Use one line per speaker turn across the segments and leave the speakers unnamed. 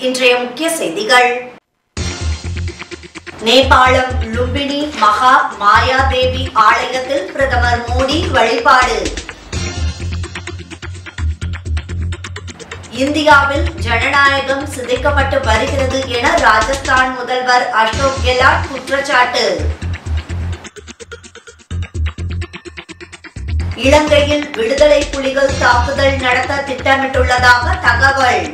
இன்றைய முக்கிய செய்திகள் நேபாளம் லும்பினி மகா மாயாதேவி ஆலயத்தில் பிரதமர் மோடி வழிபாடு இந்தியாவில் ஜனநாயகம் சிதைக்கப்பட்டு வருகிறது என ராஜஸ்தான் முதல்வர் அசோக் கெலாட் குற்றச்சாட்டு இலங்கையில் விடுதலை புலிகள் தாக்குதல் நடத்த திட்டமிட்டுள்ளதாக தகவல்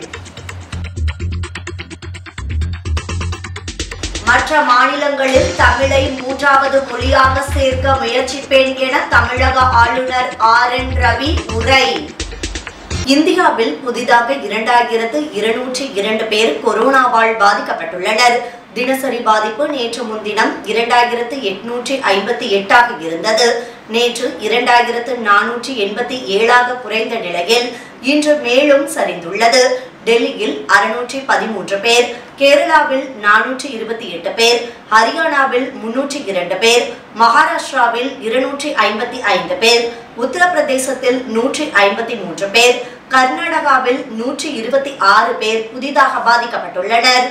மற்ற மாநிலங்களில் தமிழை மூன்றாவது மொழியாக சேர்க்க முயற்சிப்பேன் என தமிழக ஆளுநர் ஆர் என் ரவி உரை இந்தியாவில் புதிதாக இரண்டாயிரத்து இருநூற்றி இரண்டு பேர் கொரோனாவால் பாதிக்கப்பட்டுள்ளனர் தினசரி பாதிப்பு நேற்று முன்தினம் இரண்டாயிரத்து எட்நூற்றி ஐம்பத்தி எட்டாக இருந்தது நேற்று இரண்டாயிரத்து நானூற்றி எண்பத்தி ஏழாக குறைந்த நிலையில் இன்று மேலும் சரிந்துள்ளது டெல்லியில் அறுநூற்றி பதிமூன்று பேர் கேரளாவில் நானூற்றி இருபத்தி எட்டு பேர் ஹரியானாவில் முன்னூற்றி இரண்டு பேர் மகாராஷ்டிராவில் இருநூற்றி ஐம்பத்தி ஐந்து பேர் உத்தரப்பிரதேசத்தில் நூற்றி ஐம்பத்தி மூன்று பேர் கர்நாடகாவில் நூற்றி இருபத்தி ஆறு பேர் புதிதாக பாதிக்கப்பட்டுள்ளனர்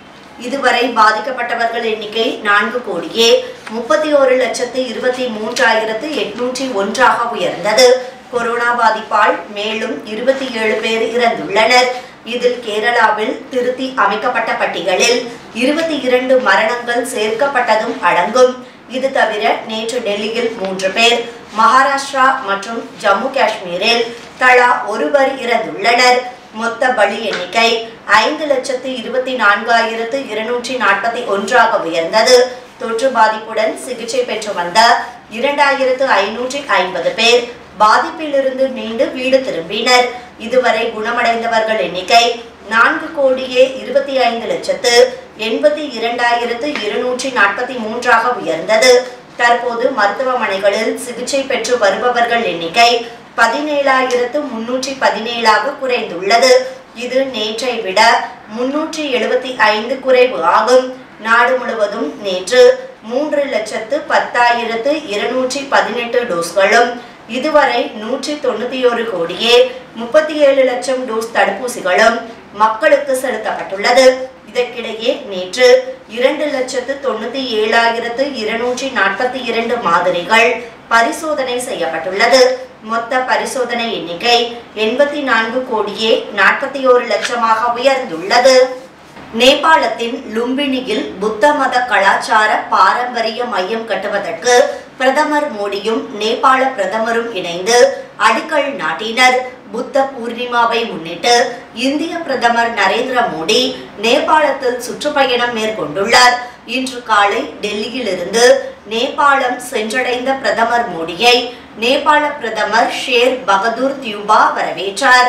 இதுவரை பாதிக்கப்பட்டவர்கள் எண்ணிக்கை நான்கு கோடியே முப்பத்தி ஒரு லட்சத்து இருபத்தி மூன்றாயிரத்து எட்நூற்றி ஒன்றாக உயர்ந்தது கொரோனா பாதிப்பால் மேலும் இருபத்தி ஏழு பேர் இறந்துள்ளனர் இதில் கேரளாவில் திருத்தி அமைக்கப்பட்ட பட்டியலில் இருபத்தி இரண்டு மரணங்கள் சேர்க்கப்பட்டதும் அடங்கும் இது தவிர நேற்று டெல்லியில் மூன்று பேர் மகாராஷ்டிரா மற்றும் ஜம்மு காஷ்மீரில் தலா ஒருவர் இறந்துள்ளனர் மொத்த பலி எண்ணிக்கை ஐந்து லட்சத்து இருபத்தி நான்காயிரத்து இருநூற்றி நாற்பத்தி ஒன்றாக உயர்ந்தது தொற்று பாதிப்புடன் சிகிச்சை பெற்று வந்த இரண்டாயிரத்து ஐநூற்றி ஐம்பது பேர் பாதிப்பிலிருந்து மீண்டு வீடு திரும்பினர் இதுவரை குணமடைந்தவர்கள் எண்ணிக்கை நான்கு கோடியே இருபத்தி ஐந்து லட்சத்து எண்பத்தி இரண்டாயிரத்து இருநூற்றி நாற்பத்தி மூன்றாக உயர்ந்தது தற்போது மருத்துவமனைகளில் சிகிச்சை பெற்று வருபவர்கள் எண்ணிக்கை பதினேழாயிரத்து முன்னூற்றி பதினேழாக குறைந்துள்ளது இது நேற்றை விட முன்னூற்றி எழுபத்தி ஐந்து குறைவு ஆகும் நாடு முழுவதும் நேற்று மூன்று லட்சத்து பத்தாயிரத்து இருநூற்றி பதினெட்டு டோஸ்களும் இதுவரை நூற்றி தொண்ணூத்தி ஒரு கோடியே முப்பத்தி ஏழு லட்சம் டோஸ் தடுப்பூசிகளும் மக்களுக்கு செலுத்தப்பட்டுள்ளது இதற்கிடையே நேற்று இரண்டு லட்சத்து தொண்ணூத்தி ஏழாயிரத்து இருநூற்றி நாற்பத்தி இரண்டு மாதிரிகள் பரிசோதனை செய்யப்பட்டுள்ளது மொத்த பரிசோதனை எண்ணிக்கை எண்பத்தி நான்கு கோடியே நாற்பத்தி ஒரு லட்சமாக உயர்ந்துள்ளது நேபாளத்தின் லும்பினியில் புத்த மத கலாச்சார பாரம்பரிய மையம் கட்டுவதற்கு பிரதமர் மோடியும் நேபாள பிரதமரும் இணைந்து அடிக்கல் நாட்டினர் புத்த பூர்ணிமாவை முன்னிட்டு இந்திய பிரதமர் நரேந்திர மோடி நேபாளத்தில் சுற்றுப்பயணம் மேற்கொண்டுள்ளார் இன்று காலை டெல்லியிலிருந்து நேபாளம் சென்றடைந்த பிரதமர் மோடியை நேபாள பிரதமர் ஷேர் பகதூர் தியூபா வரவேற்றார்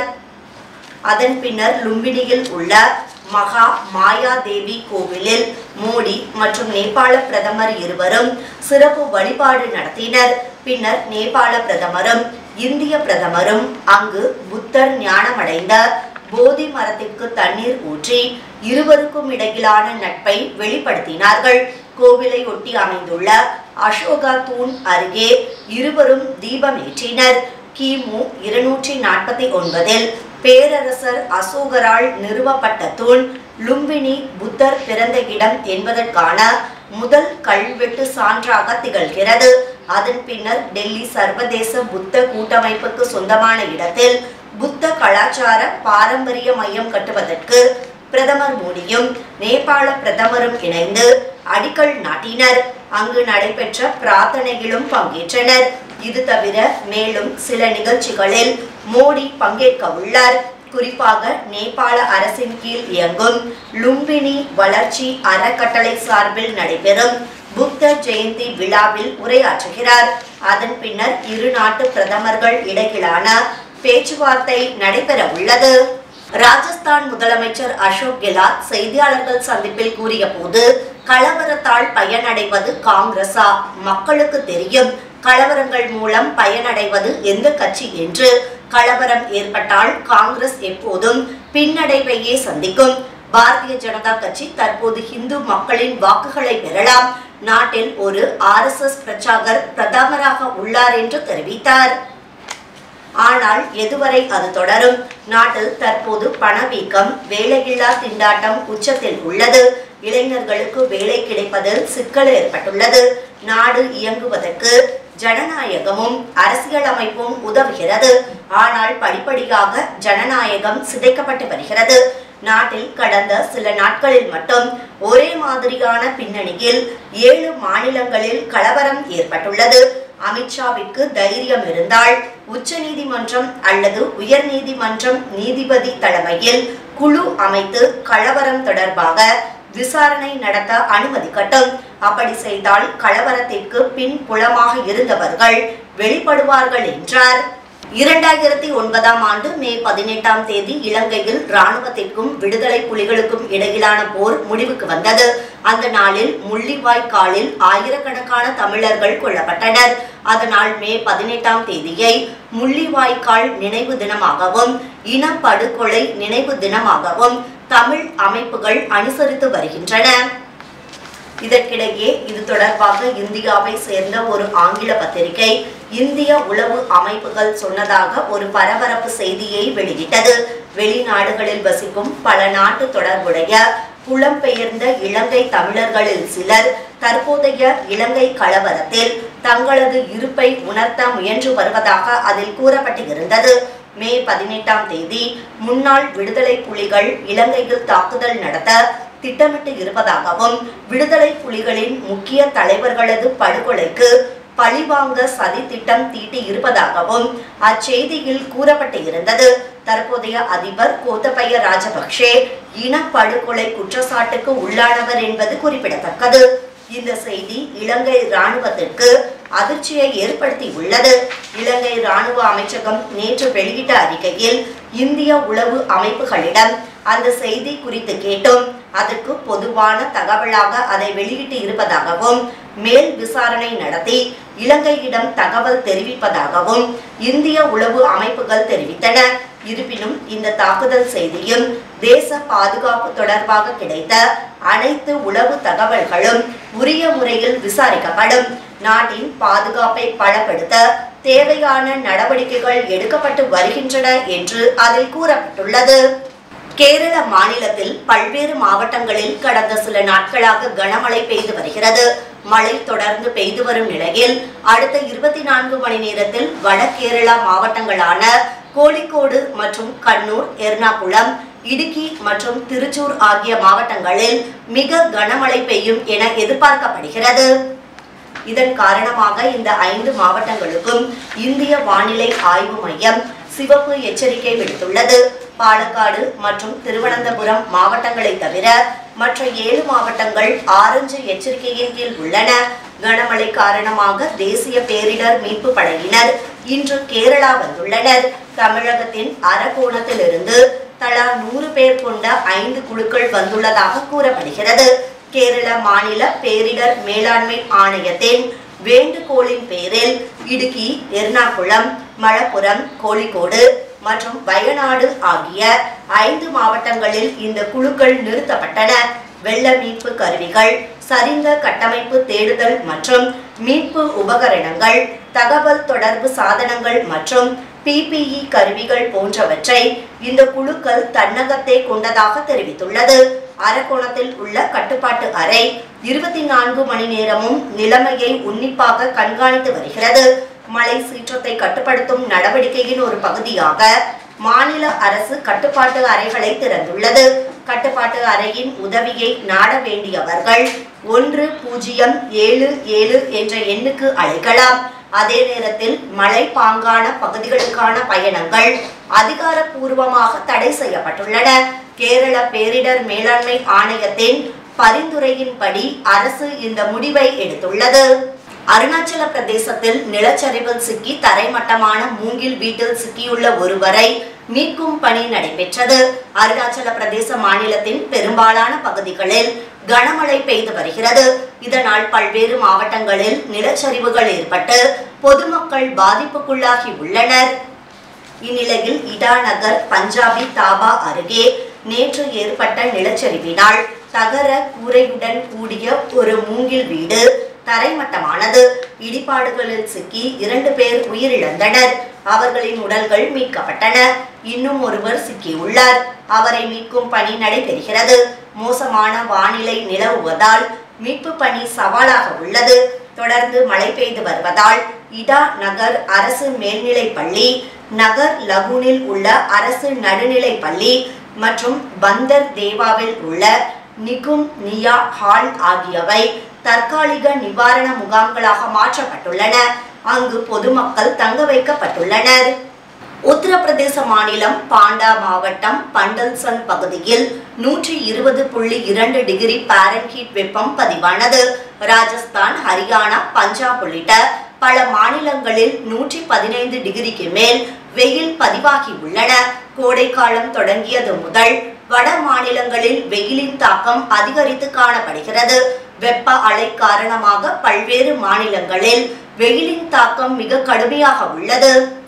அதன் பின்னர் லும்பினியில் உள்ள மகா மாயாதேவி கோவிலில் மோடி மற்றும் நேபாள பிரதமர் இருவரும் சிறப்பு வழிபாடு நடத்தினர் பின்னர் நேபாள பிரதமரும் இந்திய பிரதமரும் அங்கு புத்தர் ஞானமடைந்த போதி மரத்திற்கு தண்ணீர் ஊற்றி இருவருக்கும் இடையிலான நட்பை வெளிப்படுத்தினார்கள் கோவிலை ஒட்டி அமைந்துள்ள அசோகா தூண் அருகே இருவரும் தீபமேற்றினர் கிமு இருநூற்றி நாற்பத்தி ஒன்பதில் பேரரசர் அசோகரால் நிறுவப்பட்ட தூண் லும்பினி புத்தர் பிறந்த இடம் என்பதற்கான முதல் கல்வெட்டு சான்றாக திகழ்கிறது அதன் பின்னர் டெல்லி சர்வதேச புத்த கூட்டமைப்புக்கு சொந்தமான இடத்தில் புத்த கலாச்சார பாரம்பரிய மையம் கட்டுவதற்கு பிரதமர் மோடியும் நேபாள பிரதமரும் இணைந்து அடிக்கல் நாட்டினர் அங்கு நடைபெற்ற பிரார்த்தனையிலும் பங்கேற்றனர் இது தவிர மேலும் சில நிகழ்ச்சிகளில் மோடி பங்கேற்க உள்ளார் குறிப்பாக நேபாள அரசின் கீழ் இயங்கும் லும்பினி வளர்ச்சி அறக்கட்டளை சார்பில் நடைபெறும் புத்த ஜெயந்தி விழாவில் உரையாற்றுகிறார் அதன் பின்னர் இரு நாட்டு பிரதமர்கள் இடையிலான பேச்சுவார்த்தை நடைபெற உள்ளது ராஜஸ்தான் முதலமைச்சர் அசோக் கெலாட் செய்தியாளர்கள் சந்திப்பில் கூறிய போது கலவரத்தால் பயனடைவது காங்கிரசா மக்களுக்கு தெரியும் கலவரங்கள் மூலம் பயனடைவது எந்த கட்சி என்று கலவரம் ஏற்பட்டால் காங்கிரஸ் எப்போதும் பின்னடைவையே சந்திக்கும் பாரதிய ஜனதா கட்சி தற்போது இந்து மக்களின் வாக்குகளை பெறலாம் நாட்டில் ஒரு ஆர்எஸ்எஸ் பிரச்சாரகர் பிரதமராக உள்ளார் என்று தெரிவித்தார் ஆனால் எதுவரை அது தொடரும் நாட்டில் தற்போது பணவீக்கம் வேலையில்லா திண்டாட்டம் உச்சத்தில் உள்ளது இளைஞர்களுக்கு வேலை கிடைப்பதில் சிக்கல் ஏற்பட்டுள்ளது நாடு இயங்குவதற்கு ஜனநாயகமும் அரசியலமைப்பும் உதவுகிறது ஆனால் படிப்படியாக ஜனநாயகம் சிதைக்கப்பட்டு வருகிறது நாட்டில் கடந்த சில நாட்களில் மட்டும் ஒரே மாதிரியான பின்னணியில் ஏழு மாநிலங்களில் கலவரம் ஏற்பட்டுள்ளது அமித்ஷாவிற்கு தைரியம் இருந்தால் உச்சநீதிமன்றம் அல்லது உயர்நீதிமன்றம் நீதிபதி தலைமையில் குழு அமைத்து கலவரம் தொடர்பாக விசாரணை நடத்த அனுமதிக்கட்டும் அப்படி செய்தால் கலவரத்திற்கு பின் புலமாக இருந்தவர்கள் வெளிப்படுவார்கள் என்றார் இரண்டாயிரத்தி ஒன்பதாம் ஆண்டு மே பதினெட்டாம் தேதி இலங்கையில் இராணுவத்திற்கும் விடுதலை புலிகளுக்கும் இடையிலான போர் முடிவுக்கு வந்தது அந்த நாளில் முள்ளிவாய்க்காலில் ஆயிரக்கணக்கான தமிழர்கள் கொல்லப்பட்டனர் அதனால் மே பதினெட்டாம் தேதியை முள்ளிவாய்க்கால் நினைவு தினமாகவும் இனப்படுகொலை நினைவு தினமாகவும் தமிழ் அமைப்புகள் அனுசரித்து வருகின்றன இதற்கிடையே இது தொடர்பாக இந்தியாவை சேர்ந்த ஒரு ஆங்கில பத்திரிகை இந்திய உளவு அமைப்புகள் சொன்னதாக ஒரு பரபரப்பு செய்தியை வெளியிட்டது வெளிநாடுகளில் வசிக்கும் பல நாட்டு தொடர்புடைய புலம்பெயர்ந்த இலங்கை தமிழர்களில் சிலர் தற்போதைய இலங்கை கலவரத்தில் தங்களது இருப்பை உணர்த்த முயன்று வருவதாக அதில் கூறப்பட்டு இருந்தது மே பதினெட்டாம் தேதி முன்னாள் விடுதலை புலிகள் இலங்கையில் தாக்குதல் நடத்த திட்டமிட்டு இருப்பதாகவும் விடுதலை புலிகளின் முக்கிய தலைவர்களது படுகொலைக்கு பழிவாங்க சதி திட்டம் தீட்டி இருப்பதாகவும் அச்செய்தியில் கூறப்பட்டு இருந்தது தற்போதைய அதிபர் கோத்தபய ராஜபக்ஷே இனப்படுகொலை குற்றச்சாட்டுக்கு உள்ளானவர் என்பது குறிப்பிடத்தக்கது இந்த செய்தி இலங்கை இராணுவத்திற்கு அதிர்ச்சியை ஏற்படுத்தி உள்ளது இலங்கை இராணுவ அமைச்சகம் நேற்று வெளியிட்ட அறிக்கையில் இந்திய உளவு அமைப்புகளிடம் அந்த செய்தி குறித்து கேட்டும் அதற்கு பொதுவான தகவலாக அதை வெளியிட்டு இருப்பதாகவும் மேல் விசாரணை நடத்தி இலங்கையிடம் தகவல் தெரிவிப்பதாகவும் இந்திய உளவு அமைப்புகள் தெரிவித்தன இருப்பினும் இந்த தாக்குதல் செய்தியும் தேச பாதுகாப்பு தொடர்பாக கிடைத்த அனைத்து உளவு தகவல்களும் உரிய முறையில் விசாரிக்கப்படும் நாட்டின் பாதுகாப்பை பலப்படுத்த தேவையான நடவடிக்கைகள் எடுக்கப்பட்டு வருகின்றன என்று அதில் கூறப்பட்டுள்ளது கேரள மாநிலத்தில் பல்வேறு மாவட்டங்களில் கடந்த சில நாட்களாக கனமழை பெய்து வருகிறது மழை தொடர்ந்து பெய்து வரும் நிலையில் அடுத்த இருபத்தி நான்கு மணி நேரத்தில் வட கேரளா மாவட்டங்களான கோழிக்கோடு மற்றும் கண்ணூர் எர்ணாகுளம் இடுக்கி மற்றும் திருச்சூர் ஆகிய மாவட்டங்களில் மிக கனமழை பெய்யும் என எதிர்பார்க்கப்படுகிறது இதன் காரணமாக இந்த ஐந்து மாவட்டங்களுக்கும் இந்திய வானிலை ஆய்வு மையம் சிவப்பு எச்சரிக்கை விடுத்துள்ளது பாலக்காடு மற்றும் திருவனந்தபுரம் மாவட்டங்களை தவிர மற்ற ஏழு மாவட்டங்கள் ஆரஞ்சு எச்சரிக்கையின் கீழ் உள்ளன கனமழை காரணமாக தேசிய பேரிடர் மீட்பு படையினர் இன்று கேரளா வந்துள்ளனர் தமிழகத்தின் அரக்கோணத்திலிருந்து தலா நூறு பேர் கொண்ட ஐந்து குழுக்கள் வந்துள்ளதாக கூறப்படுகிறது கேரள மாநில பேரிடர் மேலாண்மை ஆணையத்தின் வேண்டுகோளின் பேரில் இடுக்கி எர்ணாகுளம் மலப்புரம் கோழிக்கோடு மற்றும் வயநாடு ஆகிய ஐந்து மாவட்டங்களில் இந்த குழுக்கள் நிறுத்தப்பட்டன வெள்ள மீட்பு கருவிகள் சரிந்த கட்டமைப்பு தேடுதல் மற்றும் மீட்பு உபகரணங்கள் தகவல் தொடர்பு சாதனங்கள் மற்றும் பிபிஇ கருவிகள் போன்றவற்றை இந்த குழுக்கள் தன்னகத்தே கொண்டதாக தெரிவித்துள்ளது அரக்கோணத்தில் உள்ள கட்டுப்பாட்டு அறை இருபத்தி நான்கு மணி நேரமும் நிலைமையை உன்னிப்பாக கண்காணித்து வருகிறது மழை சீற்றத்தை கட்டுப்படுத்தும் நடவடிக்கையின் ஒரு பகுதியாக மாநில அரசு கட்டுப்பாட்டு அறைகளை திறந்துள்ளது கட்டுப்பாட்டு அறையின் உதவியை நாட வேண்டியவர்கள் ஒன்று பூஜ்ஜியம் ஏழு ஏழு என்ற எண்ணுக்கு அழைக்கலாம் அதே நேரத்தில் மலை பாங்கான பகுதிகளுக்கான பயணங்கள் அதிகாரப்பூர்வமாக தடை செய்யப்பட்டுள்ளன கேரள பேரிடர் மேலாண்மை ஆணையத்தின் பரிந்துரையின்படி அரசு இந்த முடிவை எடுத்துள்ளது அருணாச்சல பிரதேசத்தில் நிலச்சரிவில் சிக்கி தரைமட்டமான மூங்கில் வீட்டில் சிக்கியுள்ள ஒருவரை மீட்கும் பணி நடைபெற்றது அருணாச்சல பிரதேச மாநிலத்தின் பெரும்பாலான பகுதிகளில் கனமழை பெய்து வருகிறது இதனால் பல்வேறு மாவட்டங்களில் நிலச்சரிவுகள் ஏற்பட்டு பொதுமக்கள் பாதிப்புக்குள்ளாகி உள்ளனர் இந்நிலையில் இடாநகர் பஞ்சாபி தாபா அருகே நேற்று ஏற்பட்ட நிலச்சரிவினால் தகர கூரையுடன் கூடிய ஒரு மூங்கில் வீடு தரைமட்டமானது இடிபாடுகளில் சிக்கி இரண்டு பேர் உயிரிழந்தனர் அவர்களின் உடல்கள் மீட்கப்பட்டன இன்னும் ஒருவர் சிக்கியுள்ளார் அவரை மீட்கும் பணி நடைபெறுகிறது மோசமான வானிலை நிலவுவதால் மீட்பு பணி சவாலாக உள்ளது தொடர்ந்து மழை பெய்து வருவதால் இடா நகர் அரசு மேல்நிலைப் பள்ளி நகர் லகூனில் உள்ள அரசு நடுநிலைப் பள்ளி மற்றும் பந்தர் தேவாவில் உள்ள நிகும் நியா ஹால் ஆகியவை தற்காலிக நிவாரண முகாம்களாக மாற்றப்பட்டுள்ளன அங்கு பொதுமக்கள் தங்க வைக்கப்பட்டுள்ளனர் உத்தரப்பிரதேச மாநிலம் பாண்டா மாவட்டம் பண்டல்சன் பகுதியில் நூற்றி இருபது புள்ளி இரண்டு டிகிரி பாரன்ஹீட் வெப்பம் பதிவானது ராஜஸ்தான் ஹரியானா பஞ்சாப் உள்ளிட்ட பல மாநிலங்களில் நூற்றி பதினைந்து டிகிரிக்கு மேல் வெயில் பதிவாகி உள்ளன கோடைக்காலம் தொடங்கியது முதல் வட மாநிலங்களில் வெயிலின் தாக்கம் அதிகரித்து காணப்படுகிறது வெப்ப அலை காரணமாக பல்வேறு மாநிலங்களில் வெயிலின் தாக்கம் மிக கடுமையாக உள்ளது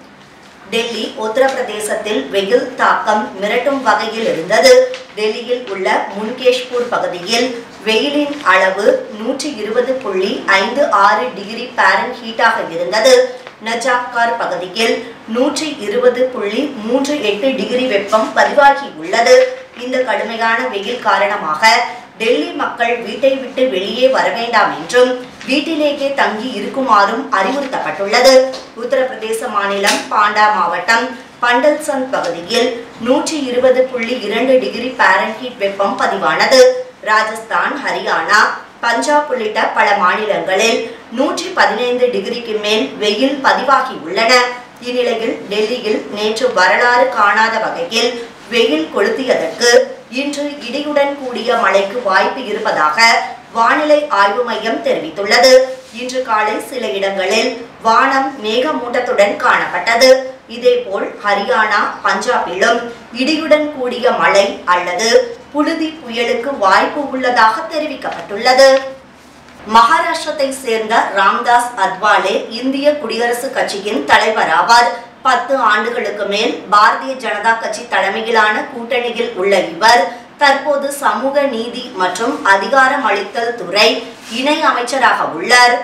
டெல்லி உத்தரப்பிரதேசத்தில் வெயில் தாக்கம் மிரட்டும் வகையில் இருந்தது டெல்லியில் உள்ள முன்கேஷ்பூர் பகுதியில் வெயிலின் அளவு நூற்றி இருபது புள்ளி ஐந்து ஆறு டிகிரி பாரன் ஹீட்டாக இருந்தது நஜாப்கார் பகுதியில் நூற்றி இருபது புள்ளி மூன்று எட்டு டிகிரி வெப்பம் பதிவாகி உள்ளது இந்த கடுமையான வெயில் காரணமாக டெல்லி மக்கள் வீட்டை விட்டு வெளியே வர வேண்டாம் என்றும் வீட்டிலேயே தங்கி இருக்குமாறும் அறிவுறுத்தப்பட்டுள்ளது உத்தரப்பிரதேச மாநிலம் பாண்டா மாவட்டம் பண்டல்சன் பகுதியில் நூற்றி இருபது புள்ளி இரண்டு டிகிரி பாரன்ஹீட் வெப்பம் பதிவானது ராஜஸ்தான் ஹரியானா பஞ்சாப் உள்ளிட்ட பல மாநிலங்களில் நூற்றி பதினைந்து டிகிரிக்கு மேல் வெயில் பதிவாகி உள்ளன இந்நிலையில் டெல்லியில் நேற்று வரலாறு காணாத வகையில் வெயில் கொளுத்தியதற்கு இன்று இடியுடன் கூடிய மழைக்கு வாய்ப்பு இருப்பதாக வானிலை ஆய்வு மையம் தெரிவித்துள்ளது இன்று காலை சில இடங்களில் வானம் மேகமூட்டத்துடன் காணப்பட்டது இதேபோல் ஹரியானா பஞ்சாபிலும் இடியுடன் கூடிய மழை அல்லது புழுதி புயலுக்கு வாய்ப்பு உள்ளதாக தெரிவிக்கப்பட்டுள்ளது மகாராஷ்டிரத்தை சேர்ந்த ராம்தாஸ் அத்வாலே இந்திய குடியரசுக் கட்சியின் தலைவராவார் பத்து ஆண்டுகளுக்கு மேல் பாரதிய ஜனதா கட்சி தலைமையிலான கூட்டணியில் உள்ள இவர் தற்போது சமூக நீதி மற்றும் அதிகாரமளித்தல் துறை இணை அமைச்சராக உள்ளார்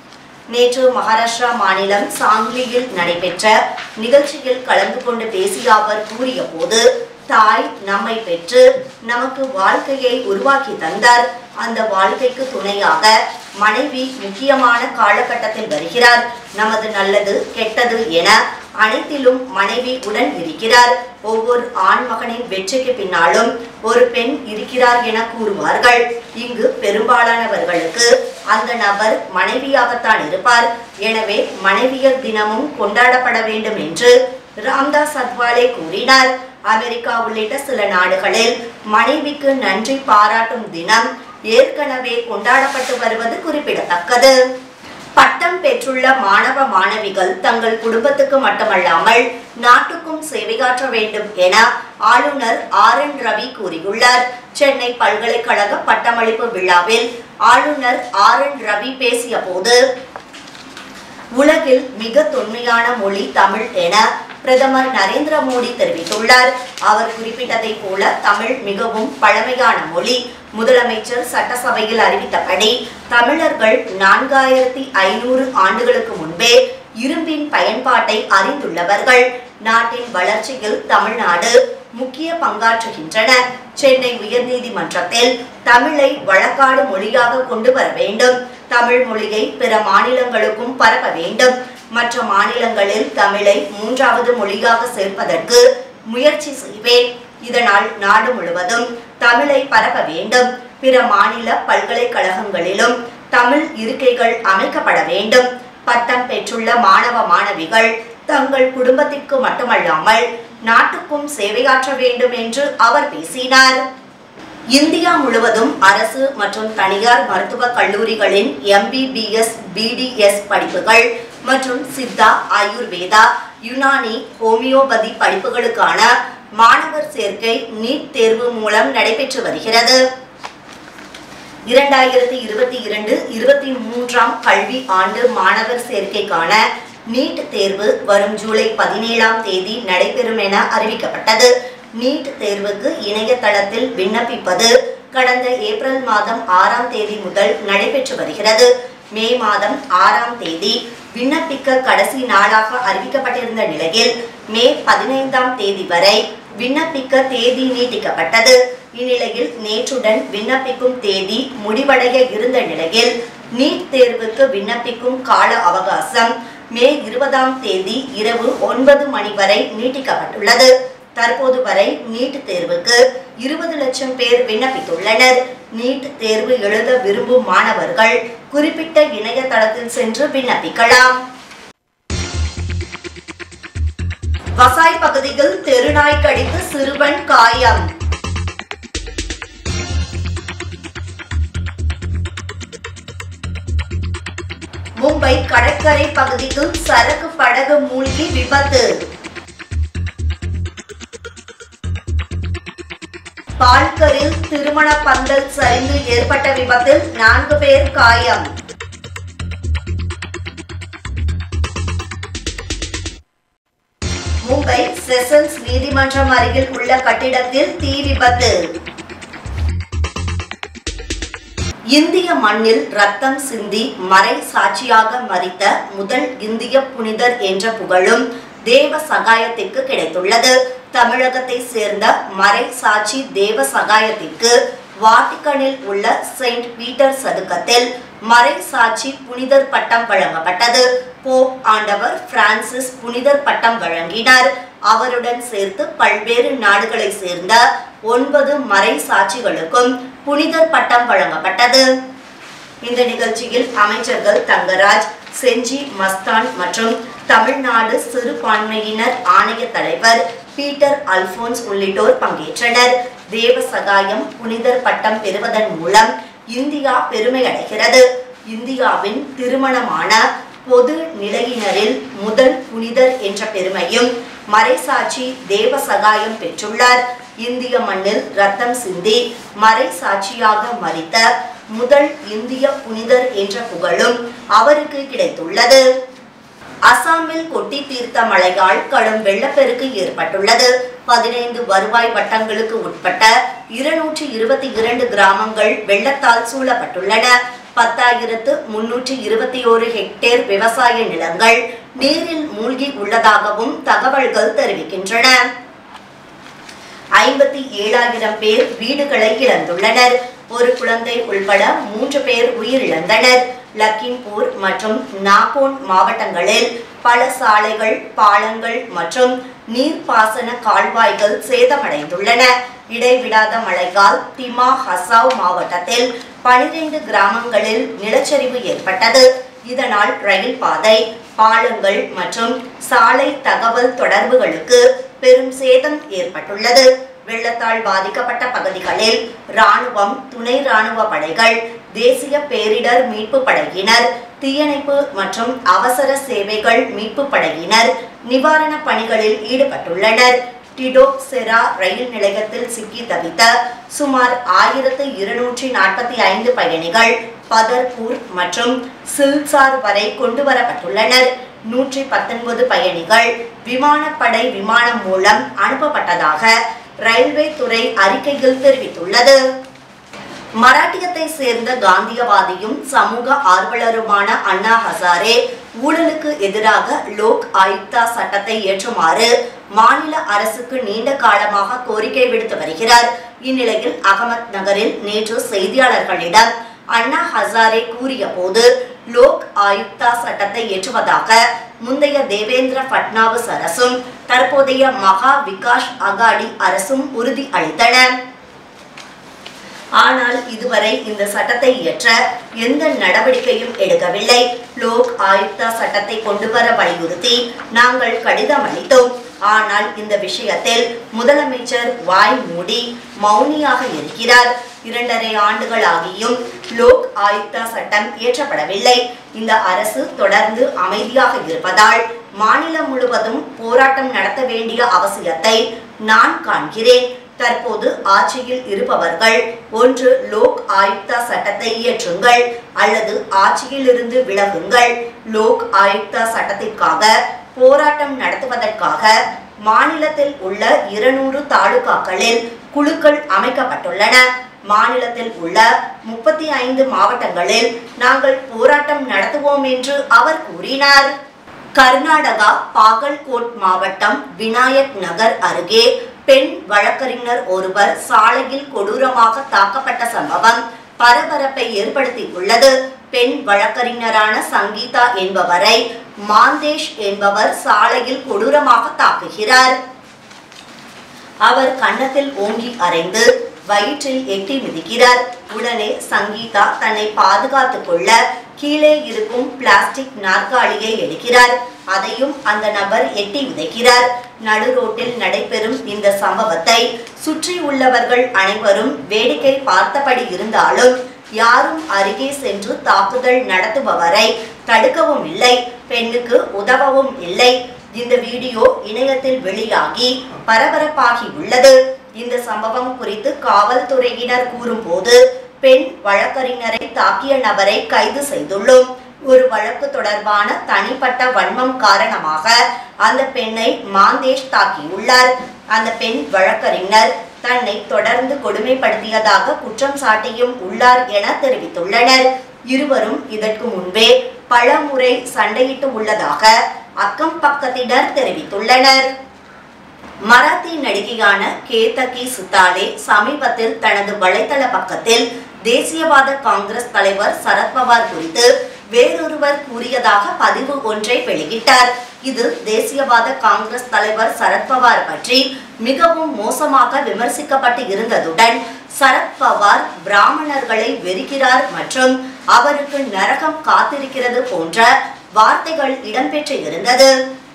நேற்று மகாராஷ்டிரா மாநிலம் சாங்லியில் நடைபெற்ற நிகழ்ச்சியில் கலந்து கொண்டு பேசிய அவர் கூறிய போது தாய் நம்மை பெற்று நமக்கு வாழ்க்கையை உருவாக்கி தந்தார் அந்த வாழ்க்கைக்கு துணையாக மனைவி முக்கியமான காலகட்டத்தில் வருகிறார் நமது நல்லது கெட்டது என அனைத்திலும் மனைவி உடன் இருக்கிறார் ஒவ்வொரு ஆண் மகனின் வெற்றிக்கு பின்னாலும் ஒரு பெண் இருக்கிறார் என கூறுவார்கள் இங்கு பெரும்பாலானவர்களுக்கு அந்த நபர் மனைவியாகத்தான் இருப்பார் எனவே மனைவியர் தினமும் கொண்டாடப்பட வேண்டும் என்று ராம்தாஸ் அத்வாலே கூறினார் அமெரிக்கா உள்ளிட்ட சில நாடுகளில் மனைவிக்கு நன்றி பாராட்டும் தினம் ஏற்கனவே கொண்டாடப்பட்டு வருவது குறிப்பிடத்தக்கது பட்டம் பெற்றுள்ள மாணவ மாணவிகள் தங்கள் குடும்பத்துக்கு மட்டுமல்லாமல் நாட்டுக்கும் சேவையாற்ற வேண்டும் என ஆளுநர் ஆர் என் ரவி கூறியுள்ளார் சென்னை பல்கலைக்கழக பட்டமளிப்பு விழாவில் ஆளுநர் ஆர் என் ரவி பேசிய போது உலகில் மிக தொன்மையான மொழி தமிழ் என பிரதமர் நரேந்திர மோடி தெரிவித்துள்ளார் அவர் குறிப்பிட்டதை போல தமிழ் மிகவும் பழமையான மொழி முதலமைச்சர் சட்டசபையில் அறிவித்தபடி தமிழர்கள் நான்காயிரத்தி ஐநூறு ஆண்டுகளுக்கு முன்பே இரும்பின் பயன்பாட்டை அறிந்துள்ளவர்கள் நாட்டின் வளர்ச்சியில் தமிழ்நாடு முக்கிய பங்காற்றுகின்றன சென்னை உயர்நீதிமன்றத்தில் தமிழை வழக்காடு மொழியாக கொண்டு வர வேண்டும் தமிழ் மொழியை பிற மாநிலங்களுக்கும் பரப்ப வேண்டும் மற்ற மாநிலங்களில் தமிழை மூன்றாவது மொழியாக சேர்ப்பதற்கு முயற்சி செய்வேன் இதனால் நாடு முழுவதும் தமிழை பரப்ப வேண்டும் பிற மாநில பல்கலைக்கழகங்களிலும் தமிழ் இருக்கைகள் அமைக்கப்பட வேண்டும் பட்டம் பெற்றுள்ள மாணவ மாணவிகள் தங்கள் குடும்பத்திற்கு மட்டுமல்லாமல் நாட்டுக்கும் சேவையாற்ற வேண்டும் என்று அவர் பேசினார் இந்தியா முழுவதும் அரசு மற்றும் தனியார் மருத்துவக் கல்லூரிகளின் எம்பிபிஎஸ் பிடிஎஸ் படிப்புகள் மற்றும் சித்தா ஆயுர்வேதா யுனானி ஹோமியோபதி படிப்புகளுக்கான மாணவர் சேர்க்கை நீட் தேர்வு மூலம் நடைபெற்று வருகிறது இரண்டாயிரத்தி இருபத்தி இரண்டு இருபத்தி மூன்றாம் கல்வி ஆண்டு மாணவர் சேர்க்கைக்கான நீட் தேர்வு வரும் ஜூலை பதினேழாம் தேதி நடைபெறும் என அறிவிக்கப்பட்டது நீட் தேர்வுக்கு இணையதளத்தில் விண்ணப்பிப்பது கடந்த ஏப்ரல் மாதம் ஆறாம் தேதி முதல் நடைபெற்று வருகிறது மே மாதம் ஆறாம் தேதி விண்ணப்பிக்க கடைசி நாளாக அறிவிக்கப்பட்டிருந்த நிலையில் மே பதினைந்தாம் தேதி வரை விண்ணப்பிக்க தேதி நீட்டிக்கப்பட்டது இந்நிலையில் நேற்றுடன் விண்ணப்பிக்கும் தேதி முடிவடைய இருந்த நிலையில் நீட் தேர்வுக்கு விண்ணப்பிக்கும் கால அவகாசம் மே இருபதாம் தேதி இரவு ஒன்பது மணி வரை நீட்டிக்கப்பட்டுள்ளது தற்போது வரை நீட் தேர்வுக்கு இருபது லட்சம் பேர் விண்ணப்பித்துள்ளனர் நீட் தேர்வு எழுத விரும்பும் மாணவர்கள் குறிப்பிட்ட இணையதளத்தில் சென்று விண்ணப்பிக்கலாம் வசாய் பகுதியில் தெருநாய் கடித்து சிறுவன் காயம் மும்பை கடற்கரை பகுதியில் சரக்கு படகு மூழ்கி விபத்து பால்கரில் திருமண பந்தல் சரிந்து ஏற்பட்ட விபத்தில் நான்கு பேர் காயம் மும்பை செஷன்ஸ் நீதிமன்றம் அருகில் உள்ள கட்டிடத்தில் தீ விபத்து இந்திய மண்ணில் ரத்தம் சிந்தி மறை சாட்சியாக மறித்த முதல் இந்திய புனிதர் என்ற புகழும் தேவ சகாயத்திற்கு கிடைத்துள்ளது தமிழகத்தை சேர்ந்த மறை சாட்சி தேவ சகாயத்திற்கு வாட்டிக்கனில் உள்ள செயின்ட் பீட்டர் சதுக்கத்தில் மறை சாட்சி புனிதர் பட்டம் வழங்கப்பட்டது போப் ஆண்டவர் பிரான்சிஸ் புனிதர் பட்டம் வழங்கினார் அவருடன் சேர்த்து பல்வேறு நாடுகளை சேர்ந்த ஒன்பது மறை சாட்சிகளுக்கும் புனிதர் பட்டம் வழங்கப்பட்டது இந்த நிகழ்ச்சியில் அமைச்சர்கள் தங்கராஜ் செஞ்சி மஸ்தான் மற்றும் தமிழ்நாடு சிறுபான்மையினர் ஆணைய தலைவர் பீட்டர் அல்போன்ஸ் உள்ளிட்டோர் பங்கேற்றனர் தேவ சகாயம் புனிதர் பட்டம் பெறுவதன் மூலம் இந்தியா பெருமை அடைகிறது இந்தியாவின் திருமணமான பொது நிலையினரில் முதல் புனிதர் என்ற பெருமையும் மறைசாட்சி தேவ சகாயம் பெற்றுள்ளார் இந்திய மண்ணில் ரத்தம் சிந்தி மறை சாட்சியாக மறித்த முதல் இந்திய புனிதர் என்ற புகழும் அவருக்கு கிடைத்துள்ளது அசாமில் கொட்டி தீர்த்த மழையால் கடும் வெள்ளப்பெருக்கு ஏற்பட்டுள்ளது பதினைந்து வருவாய் வட்டங்களுக்கு உட்பட்ட இருநூற்றி இருபத்தி இரண்டு கிராமங்கள் வெள்ளத்தால் சூழப்பட்டுள்ளன பத்தாயிரத்து முன்னூற்றி இருபத்தி ஓரு ஹெக்டேர் விவசாய நிலங்கள் நீரில் மூழ்கி உள்ளதாகவும் தகவல்கள் தெரிவிக்கின்றன ஐம்பத்தி ஏழாயிரம் பேர் வீடுகளை இழந்துள்ளனர் ஒரு குழந்தை உள்பட மூன்று பேர் உயிரிழந்தனர் லக்கிம்பூர் மற்றும் நாகோன் மாவட்டங்களில் பல சாலைகள் பாலங்கள் மற்றும் நீர்ப்பாசன கால்வாய்கள் சேதமடைந்துள்ளன இடைவிடாத மழையால் திமா ஹசாவ் மாவட்டத்தில் பனிரெண்டு கிராமங்களில் நிலச்சரிவு ஏற்பட்டது இதனால் ரயில் பாதை பாலங்கள் மற்றும் சாலை தகவல் தொடர்புகளுக்கு பெரும் சேதம் ஏற்பட்டுள்ளது வெள்ளத்தால் பாதிக்கப்பட்ட பகுதிகளில் ராணுவம் துணை ராணுவ படைகள் தேசிய பேரிடர் மீட்பு படையினர் தீயணைப்பு மற்றும் அவசர சேவைகள் மீட்பு படையினர் நிவாரண பணிகளில் ஈடுபட்டுள்ளனர் டிடோக் செரா ரயில் நிலையத்தில் சிக்கி தவித்த சுமார் ஆயிரத்து இருநூற்றி நாற்பத்தி ஐந்து பயணிகள் பதர்பூர் மற்றும் சில்சார் வரை கொண்டு வரப்பட்டுள்ளனர் நூற்றி பத்தொன்பது பயணிகள் விமானப்படை விமானம் மூலம் அனுப்பப்பட்டதாக ரயில்வே துறை அறிக்கையில் தெரிவித்துள்ளது மராட்டியத்தை சேர்ந்த காந்தியவாதியும் சமூக ஆர்வலருமான அண்ணா ஹசாரே ஊழலுக்கு எதிராக லோக் ஆயுக்தா சட்டத்தை ஏற்றுமாறு மாநில அரசுக்கு நீண்ட காலமாக கோரிக்கை விடுத்து வருகிறார் இந்நிலையில் அகமத் நகரில் நேற்று செய்தியாளர்களிடம் அண்ணா ஹசாரே கூறிய போது லோக் ஆயுக்தா சட்டத்தை ஏற்றுவதாக முந்தைய தேவேந்திர பட்னாவிஸ் அரசும் தற்போதைய மகா விகாஷ் அகாடி அரசும் உறுதி அளித்தன ஆனால் இதுவரை இந்த சட்டத்தை இயற்ற எந்த நடவடிக்கையும் எடுக்கவில்லை லோக் ஆயுக்தா சட்டத்தை கொண்டு வர வலியுறுத்தி நாங்கள் கடிதம் அளித்தோம் ஆனால் இந்த விஷயத்தில் முதலமைச்சர் வாய் மூடி மௌனியாக இருக்கிறார் இரண்டரை ஆண்டுகள் ஆகியும் லோக் ஆயுக்தா சட்டம் இயற்றப்படவில்லை இந்த அரசு தொடர்ந்து அமைதியாக இருப்பதால் மாநிலம் முழுவதும் போராட்டம் நடத்த வேண்டிய அவசியத்தை நான் காண்கிறேன் தற்போது ஆட்சியில் இருப்பவர்கள் ஒன்று லோக் ஆயுக்தா சட்டத்தை இயற்றுங்கள் அல்லது ஆட்சியில் இருந்து விலகுங்கள் லோக் ஆயுக்தா சட்டத்திற்காக போராட்டம் நடத்துவதற்காக மாநிலத்தில் உள்ள இருநூறு தாலுகாக்களில் குழுக்கள் அமைக்கப்பட்டுள்ளன மாநிலத்தில் உள்ள முப்பத்தி ஐந்து மாவட்டங்களில் நாங்கள் போராட்டம் நடத்துவோம் என்று அவர் கூறினார் கர்நாடகா பாகல்கோட் மாவட்டம் விநாயக் நகர் அருகே பெண் வழக்கறிஞர் ஒருவர் சாலையில் கொடூரமாக தாக்கப்பட்ட சம்பவம் பரபரப்பை ஏற்படுத்தியுள்ளது பெண் வழக்கறிஞரான சங்கீதா என்பவரை மாந்தேஷ் என்பவர் சாலையில் கொடூரமாக தாக்குகிறார் அவர் கன்னத்தில் ஓங்கி அறைந்து வயிற்றில் எட்டி மிதிக்கிறார் உடனே சங்கீதா தன்னை பாதுகாத்துக் கொள்ள கீழே இருக்கும் பிளாஸ்டிக் நாற்காலியை எடுக்கிறார் அதையும் அந்த நபர் எட்டி விதைக்கிறார் நடு ரோட்டில் நடைபெறும் இந்த சம்பவத்தை சுற்றி உள்ளவர்கள் அனைவரும் வேடிக்கை பார்த்தபடி இருந்தாலும் யாரும் அருகே சென்று தாக்குதல் நடத்துபவரை தடுக்கவும் இல்லை பெண்ணுக்கு உதவவும் இல்லை இந்த வீடியோ இணையத்தில் வெளியாகி பரபரப்பாகி உள்ளது இந்த சம்பவம் குறித்து காவல்துறையினர் கூறும்போது பெண் வழக்கறிஞரை தாக்கிய நபரை கைது செய்துள்ளோம் ஒரு வழக்கு தொடர்பான தனிப்பட்ட வன்மம் காரணமாக அந்த பெண்ணை மாந்தேஷ் தாக்கியுள்ளார் அந்த பெண் வழக்கறிஞர் தன்னை தொடர்ந்து கொடுமைப்படுத்தியதாக குற்றம் சாட்டியும் உள்ளார் என தெரிவித்துள்ளனர் இருவரும் இதற்கு முன்பே பல முறை சண்டையிட்டு உள்ளதாக அக்கம் பக்கத்தினர் தெரிவித்துள்ளனர் மராத்தி நடிகையான கேதகி சுத்தாலே சமீபத்தில் தனது வலைத்தள பக்கத்தில் தேசியவாத காங்கிரஸ் தலைவர் சரத்பவார் குறித்து வேறொருவர் கூறியதாக பதிவு ஒன்றை வெளியிட்டார் இது தேசியவாத காங்கிரஸ் தலைவர் சரத்பவார் பற்றி மிகவும் மோசமாக விமர்சிக்கப்பட்டு இருந்ததுடன் சரத்பவார் பிராமணர்களை வெறுக்கிறார் மற்றும் அவருக்கு நரகம் காத்திருக்கிறது போன்ற வார்த்தைகள் இடம்பெற்று இருந்தது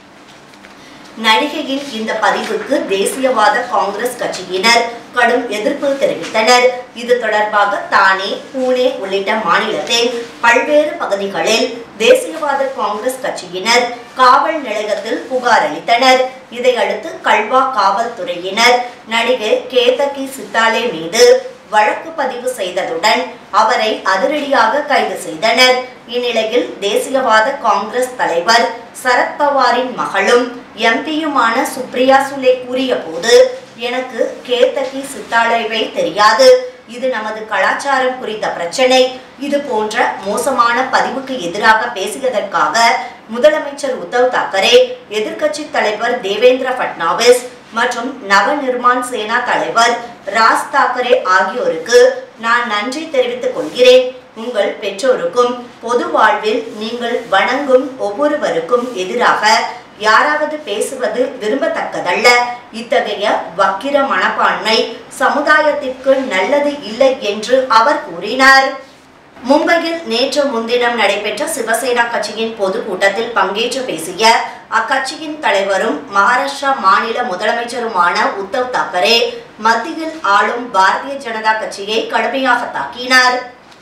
நடிகையின் இந்த பதிவுக்கு தேசியவாத காங்கிரஸ் கட்சியினர் கடும் எதிர்ப்பு தெரிவித்தனர் இது தொடர்பாக தானே பூனே உள்ளிட்ட மாநிலத்தின் பல்வேறு பகுதிகளில் தேசியவாத காங்கிரஸ் கட்சியினர் காவல் நிலையத்தில் புகார் அளித்தனர் இதையடுத்து கல்வா காவல்துறையினர் நடிகை கேதகி சித்தாலே மீது வழக்கு பதிவு செய்ததுடன் அவரை அதிரடியாக கைது செய்தனர் இந்நிலையில் தேசியவாத காங்கிரஸ் தலைவர் சரத்பவாரின் மகளும் எம்பியுமான சுப்ரியா சுலே கூறிய போது எனக்கு கேத்தகி சித்தாளைவை தெரியாது இது நமது கலாச்சாரம் குறித்த பிரச்சனை இது போன்ற மோசமான பதிவுக்கு எதிராக பேசியதற்காக முதலமைச்சர் உத்தவ் தாக்கரே எதிர்க்கட்சி தலைவர் தேவேந்திர பட்னாவிஸ் மற்றும் நவ நிர்மாண் சேனா தலைவர் ராஜ் தாக்கரே ஆகியோருக்கு நான் நன்றி தெரிவித்துக் கொள்கிறேன் உங்கள் பெற்றோருக்கும் பொது வாழ்வில் நீங்கள் வணங்கும் ஒவ்வொருவருக்கும் எதிராக யாராவது பேசுவது விரும்பத்தக்கதல்ல இத்தகைய வக்கிர மனப்பான்மை சமுதாயத்திற்கு நல்லது இல்லை என்று அவர் கூறினார் மும்பையில் நேற்று முன்தினம் நடைபெற்ற சிவசேனா கட்சியின் பொதுக்கூட்டத்தில் பங்கேற்று பேசிய அக்கட்சியின் தலைவரும் மகாராஷ்டிரா மாநில முதலமைச்சருமான உத்தவ் தாக்கரே மத்தியில் ஆளும் பாரதிய ஜனதா கட்சியை கடுமையாக தாக்கினார்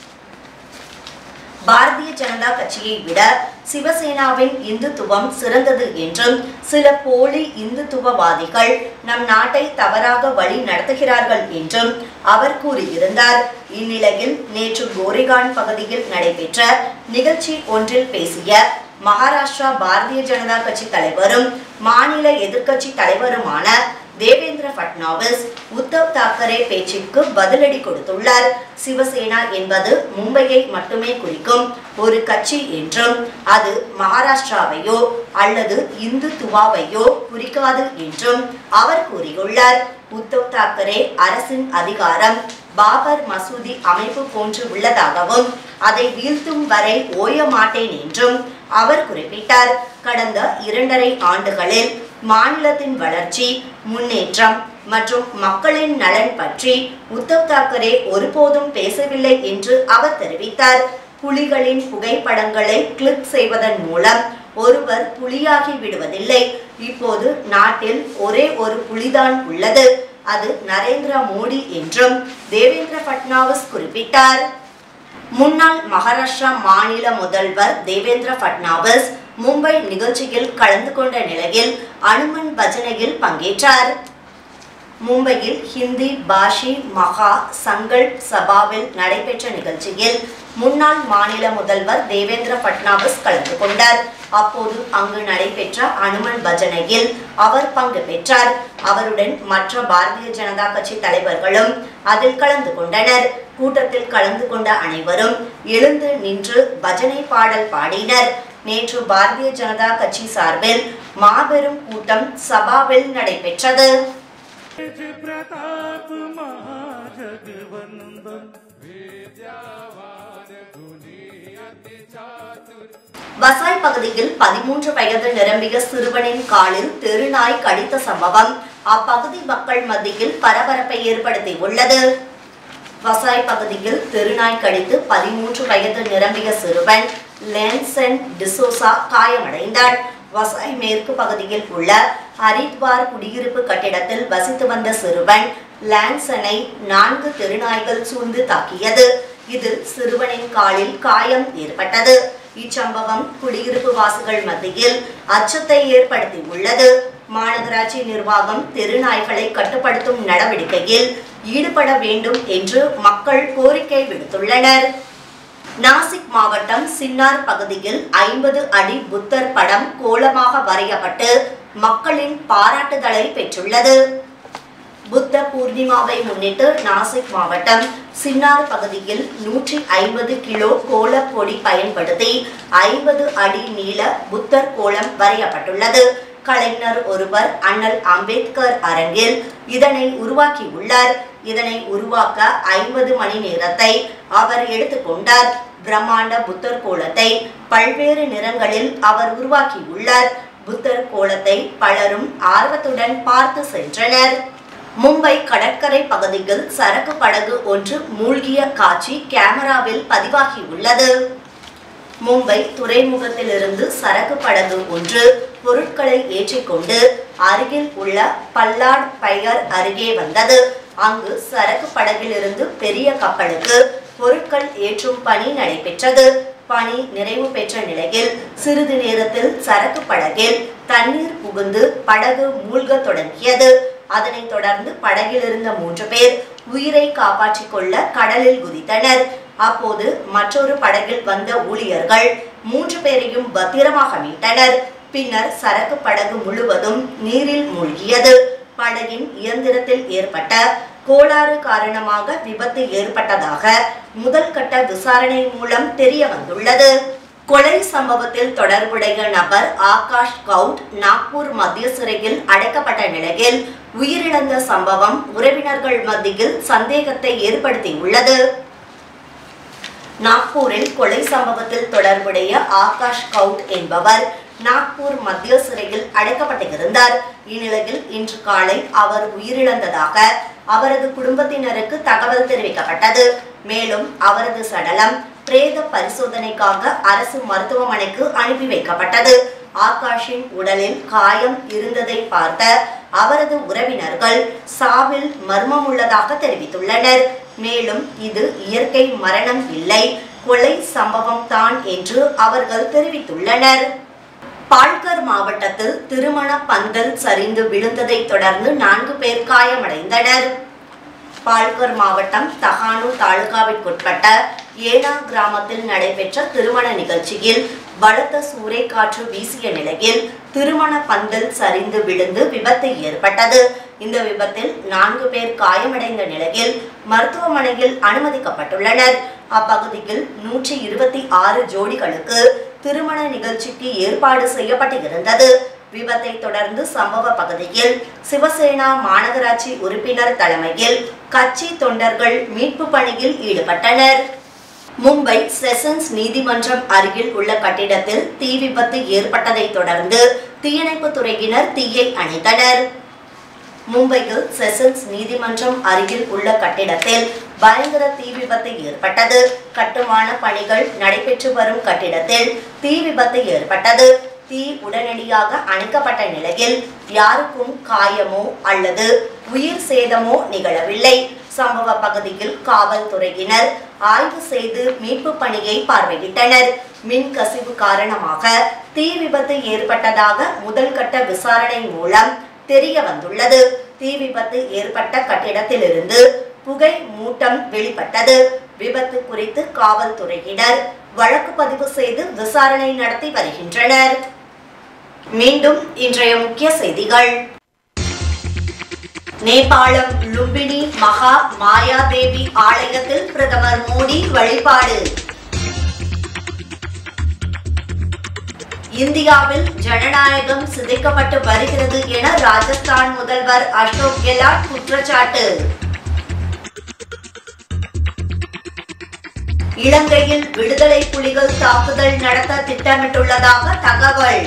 பாரதிய ஜனதா கட்சியை விட சிவசேனாவின் இந்துத்துவம் சிறந்தது என்றும் சில போலி இந்துத்துவவாதிகள் நம் நாட்டை தவறாக வழி நடத்துகிறார்கள் என்றும் அவர் கூறியிருந்தார் இந்நிலையில் நேற்று கோரிகான் பகுதியில் நடைபெற்ற நிகழ்ச்சி ஒன்றில் பேசிய மகாராஷ்டிரா பாரதிய ஜனதா கட்சி தலைவரும் மாநில எதிர்க்கட்சி தலைவருமான தேவேந்திர பட்னாவிஸ் உத்தவ் தாக்கரே பேச்சுக்கு பதிலடி கொடுத்துள்ளார் சிவசேனா என்பது மும்பையை மட்டுமே குறிக்கும் ஒரு கட்சி என்றும் அது மகாராஷ்டிராவையோ அல்லது இந்துத்துவாவையோ குறிக்காது என்றும் அவர் கூறியுள்ளார் உத்தவ் தாக்கரே அரசின் அதிகாரம் பாபர் மசூதி அமைப்பு போன்று உள்ளதாகவும் அதை வீழ்த்தும் வரை ஓய மாட்டேன் என்றும் அவர் குறிப்பிட்டார் கடந்த இரண்டரை ஆண்டுகளில் மாநிலத்தின் வளர்ச்சி முன்னேற்றம் மற்றும் மக்களின் நலன் பற்றி உத்தவ் தாக்கரே ஒருபோதும் பேசவில்லை என்று அவர் தெரிவித்தார் புலிகளின் புகைப்படங்களை கிளிக் செய்வதன் மூலம் ஒருவர் புலியாகி விடுவதில்லை இப்போது நாட்டில் ஒரே ஒரு புலிதான் உள்ளது அது நரேந்திர மோடி என்றும் தேவேந்திர பட்னாவிஸ் குறிப்பிட்டார் முன்னாள் மகாராஷ்டிரா மாநில முதல்வர் தேவேந்திர பட்னாவிஸ் மும்பை நிகழ்ச்சியில் கலந்து கொண்ட நிலையில் அனுமன் பஜனையில் பங்கேற்றார் மும்பையில் ஹிந்தி பாஷி மகா சங்கல்ப் சபாவில் நடைபெற்ற நிகழ்ச்சியில் முன்னாள் மாநில முதல்வர் தேவேந்திர பட்னாவிஸ் கலந்து கொண்டார் அப்போது அங்கு நடைபெற்ற அனுமன் பஜனையில் அவர் பங்கு பெற்றார் அவருடன் மற்ற பாரதிய ஜனதா கட்சி தலைவர்களும் அதில் கலந்து கொண்டனர் கூட்டத்தில் கலந்து கொண்ட அனைவரும் எழுந்து நின்று பஜனை பாடல் பாடினர் நேற்று பாரதிய ஜனதா கட்சி சார்பில் மாபெரும் கூட்டம் சபாவில் நடைபெற்றது
तेज प्रताप महाजगवंदन
வசாய் பகுதியில் பதிமூன்று வயது நிரம்பிய சிறுவனின் காலில் தெருநாய் கடித்த சம்பவம் அப்பகுதி மக்கள் மத்தியில் பரபரப்பை ஏற்படுத்தியுள்ளது வசாய் பகுதியில் தெருநாய் கடித்து பதிமூன்று வயது நிரம்பிய சிறுவன் லேன்சன் டிசோசா காயமடைந்தார் வசாய் மேற்கு பகுதியில் உள்ள ஹரித்வார் குடியிருப்பு கட்டிடத்தில் வசித்து வந்த சிறுவன் லான்சனை நான்கு தெருநாய்கள் சூழ்ந்து தாக்கியது இதில் சிறுவனின் காலில் காயம் ஏற்பட்டது இச்சம்பவம் குடியிருப்பு வாசிகள் மத்தியில் அச்சத்தை ஏற்படுத்தியுள்ளது மாநகராட்சி நிர்வாகம் தெருநாய்களை கட்டுப்படுத்தும் நடவடிக்கையில் ஈடுபட வேண்டும் என்று மக்கள் கோரிக்கை விடுத்துள்ளனர் நாசிக் மாவட்டம் சின்னார் பகுதியில் ஐம்பது அடி புத்தர் படம் கோலமாக வரையப்பட்டு மக்களின் பாராட்டுதலை பெற்றுள்ளது புத்த பூர்ணிமாவை முன்னிட்டு நாசிக் மாவட்டம் சின்னார் பகுதியில் நூற்றி ஐம்பது கிலோ கோலப் பொடி பயன்படுத்தி ஐம்பது அடி நீள புத்தர் கோலம் வரையப்பட்டுள்ளது கலைஞர் ஒருவர் அண்ணல் அம்பேத்கர் அரங்கில் இதனை உருவாக்கியுள்ளார் இதனை உருவாக்க ஐம்பது மணி நேரத்தை அவர் எடுத்துக்கொண்டார் பிரம்மாண்ட புத்தர் கோலத்தை பல்வேறு நிறங்களில் அவர் உருவாக்கியுள்ளார் புத்தர் கோலத்தை பலரும் ஆர்வத்துடன் பார்த்து சென்றனர் மும்பை கடற்கரை பகுதியில் சரக்கு படகு ஒன்று மூழ்கிய காட்சி கேமராவில் பதிவாகியுள்ளது மும்பை துறைமுகத்திலிருந்து சரக்கு படகு ஒன்று பொருட்களை ஏற்றிக்கொண்டு அருகில் உள்ள பல்லாட் பையர் அருகே வந்தது அங்கு சரக்கு படகிலிருந்து பெரிய கப்பலுக்கு பொருட்கள் ஏற்றும் பணி நடைபெற்றது பணி நிறைவு பெற்ற நிலையில் சிறிது நேரத்தில் சரக்கு படகில் தண்ணீர் புகுந்து படகு மூழ்கத் தொடங்கியது அதனைத் தொடர்ந்து படகில் இருந்த மூன்று பேர் உயிரை காப்பாற்றிக் கொள்ள கடலில் குதித்தனர் அப்போது மற்றொரு படகில் வந்த ஊழியர்கள் மூன்று பேரையும் பத்திரமாக மீட்டனர் பின்னர் சரக்கு படகு முழுவதும் நீரில் மூழ்கியது படகின் இயந்திரத்தில் ஏற்பட்ட கோளாறு காரணமாக விபத்து ஏற்பட்டதாக முதல் கட்ட விசாரணை மூலம் தெரிய வந்துள்ளது கொலை சம்பவத்தில் தொடர்புடைய நபர் ஆகாஷ் கவுட் நாக்பூர் மத்திய சிறையில் அடைக்கப்பட்ட நிலையில் உயிரிழந்த சம்பவம் உறவினர்கள் மத்தியில் சந்தேகத்தை ஏற்படுத்தியுள்ளது நாக்பூரில் கொலை சம்பவத்தில் தொடர்புடைய ஆகாஷ் கவுட் என்பவர் நாக்பூர் மத்திய சிறையில் அடைக்கப்பட்டிருந்தார் இந்நிலையில் இன்று காலை அவர் உயிரிழந்ததாக அவரது குடும்பத்தினருக்கு தகவல் தெரிவிக்கப்பட்டது மேலும் அவரது சடலம் பிரேத பரிசோதனைக்காக அரசு மருத்துவமனைக்கு அனுப்பி வைக்கப்பட்டது ஆகாஷின் உடலில் காயம் இருந்ததை பார்த்த அவரது உறவினர்கள் சாவில் மர்மம் உள்ளதாக தெரிவித்துள்ளனர் மேலும் இது இயற்கை மரணம் இல்லை கொலை சம்பவம் தான் என்று அவர்கள் தெரிவித்துள்ளனர் பால்கர் மாவட்டத்தில் திருமண பந்தல் சரிந்து விழுந்ததை தொடர்ந்து நான்கு பேர் காயமடைந்தனர் பால்கர் மாவட்டம் தகானு தாலுகாவிற்குட்பட்ட ஏனா கிராமத்தில் நடைபெற்ற திருமண நிகழ்ச்சியில் பலத்த சூறைக்காற்று வீசிய நிலையில் திருமண பந்தல் சரிந்து விழுந்து விபத்து ஏற்பட்டது இந்த விபத்தில் நான்கு பேர் காயமடைந்த நிலையில் மருத்துவமனையில் அனுமதிக்கப்பட்டுள்ளனர் அப்பகுதியில் நூற்றி இருபத்தி ஆறு ஜோடிகளுக்கு திருமண நிகழ்ச்சிக்கு ஏற்பாடு செய்யப்பட்டிருந்தது விபத்தை தொடர்ந்து சம்பவ பகுதியில் சிவசேனா மாநகராட்சி உறுப்பினர் தலைமையில் கட்சி தொண்டர்கள் மீட்பு பணியில் ஈடுபட்டனர் மும்பை செஷன்ஸ் நீதிமன்றம் அருகில் உள்ள கட்டிடத்தில் தீ விபத்து ஏற்பட்டதை தொடர்ந்து தீயணைப்பு துறையினர் தீயை அணைத்தனர் மும்பையில் செஷன்ஸ் நீதிமன்றம் அருகில் உள்ள கட்டிடத்தில் பயங்கர தீ விபத்து ஏற்பட்டது கட்டுமான பணிகள் நடைபெற்று வரும் கட்டிடத்தில் தீ விபத்து ஏற்பட்டது தீ உடனடியாக அணைக்கப்பட்ட நிலையில் யாருக்கும் காயமோ அல்லது உயிர் சேதமோ நிகழவில்லை சம்பவ பகுதியில் காவல்துறையினர் ஆய்வு செய்து மீட்பு பணியை பார்வையிட்டனர் மின் கசிவு காரணமாக தீ விபத்து ஏற்பட்டதாக முதல் கட்ட விசாரணை மூலம் தெரிய வந்துள்ளது தீ விபத்து ஏற்பட்ட கட்டிடத்திலிருந்து புகை மூட்டம் வெளிப்பட்டது விபத்து குறித்து காவல்துறையினர் வழக்கு பதிவு செய்து விசாரணை நடத்தி வருகின்றனர் மீண்டும் இன்றைய முக்கிய செய்திகள் நேபாளம் லும்பினி மகா மாயாதேவி ஆலயத்தில் பிரதமர் மோடி வழிபாடு இந்தியாவில் ஜனநாயகம் சிதைக்கப்பட்டு வருகிறது என ராஜஸ்தான் முதல்வர் அசோக் கெலாட் குற்றச்சாட்டு இலங்கையில் விடுதலை புலிகள் தாக்குதல் நடத்த திட்டமிட்டுள்ளதாக தகவல்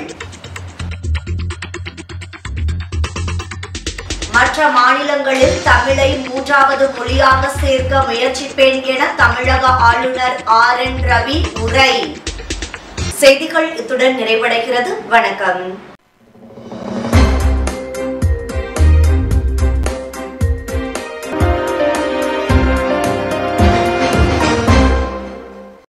மற்ற மாநிலங்களில் தமிழை மூன்றாவது மொழியாக சேர்க்க முயற்சிப்பேன் என தமிழக ஆளுநர் ஆர் என் ரவி உரை செய்திகள் இத்துடன் நிறைவடைகிறது வணக்கம்